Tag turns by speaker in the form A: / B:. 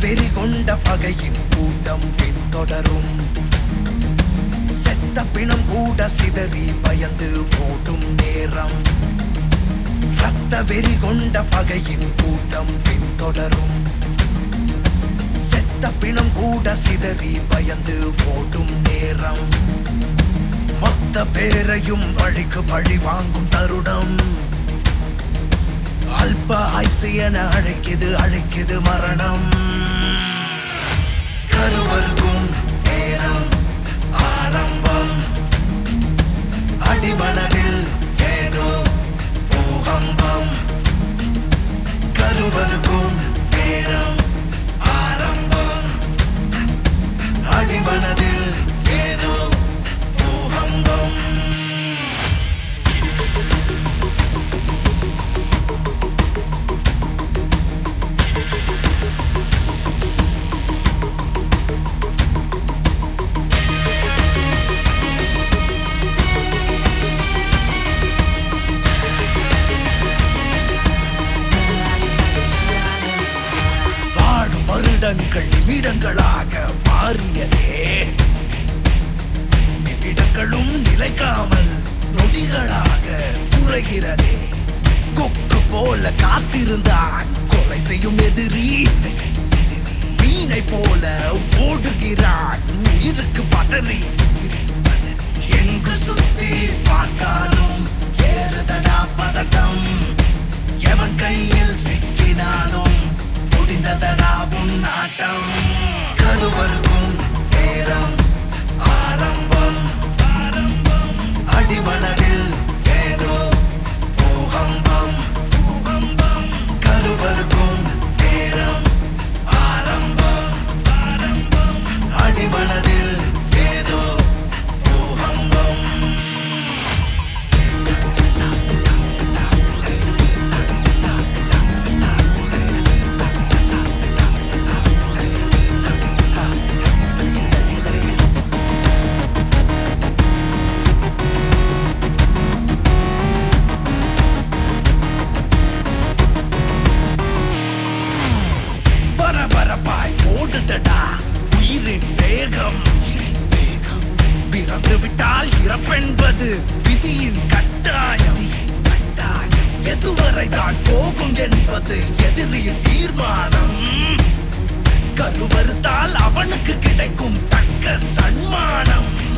A: வெறி கொண்ட பகையின் கூட்டம் பின்தொடரும் செத்த பிணம் கூட சிதறி பயந்து ஓடும் நேரம் ரத்த வெறி கொண்ட பகையின் கூட்டம் பின்தொடரும் செத்த பிணம் கூட சிதறி பயந்து ஓடும் நேரம் மொத்த பேரையும் பழிக்கு பழி வாங்கும் தருணம் அல்ப ஆயுசு என அழைக்குது அழைக்குது மரணம் கருவருக்கும் நேரம் ஆரம்பம் அடிமனதில் ஏதோ பூகம்பம் கருவருக்கும் நேரம் ஆரம்பம் அடிமனதில் ஏதோ பூகம்பம் வாழும் வருடங்கள் நிமிடங்களாக மாறியதே நிமிடங்களும் நிலைக்காமல் நொடிகளாக குறைகிறதே கொக்கு போல காத்திருந்தான் கொலை செய்யும் எதிரி மீனை போல ஓடுகிறான் உயிருக்கு பதறி எங்கு சுத்தி பார்த்தாலும் ஏறுதடா பதட்டம் எவன் கையில் சிக்கினாலும் முடிந்ததடா உன் ஆட்டம் கருவருக்கும் நேரம் ஆரம்பம் ஆரம்பம் அடிமனதில் ஏதோ பூகம்பம் பூகம்பம் கருவருக்கும் நேரம் ஆரம்பம் ஆரம்பம் அடிமனதில் ஏதோ பூகம்பம் பரபரப்பாய் ஓடுதடா உயிரின் வேகம் உயிரின் வேகம் பிறந்து விட்டால் இறப்பென்பது விதியின் கட்டாயம் கட்டாயம் எதுவரை தான் போகும் என்பது எதிரியின் தீர்மானம் கருவறுத்தால் அவனுக்கு கிடைக்கும் தக்க சன்மானம்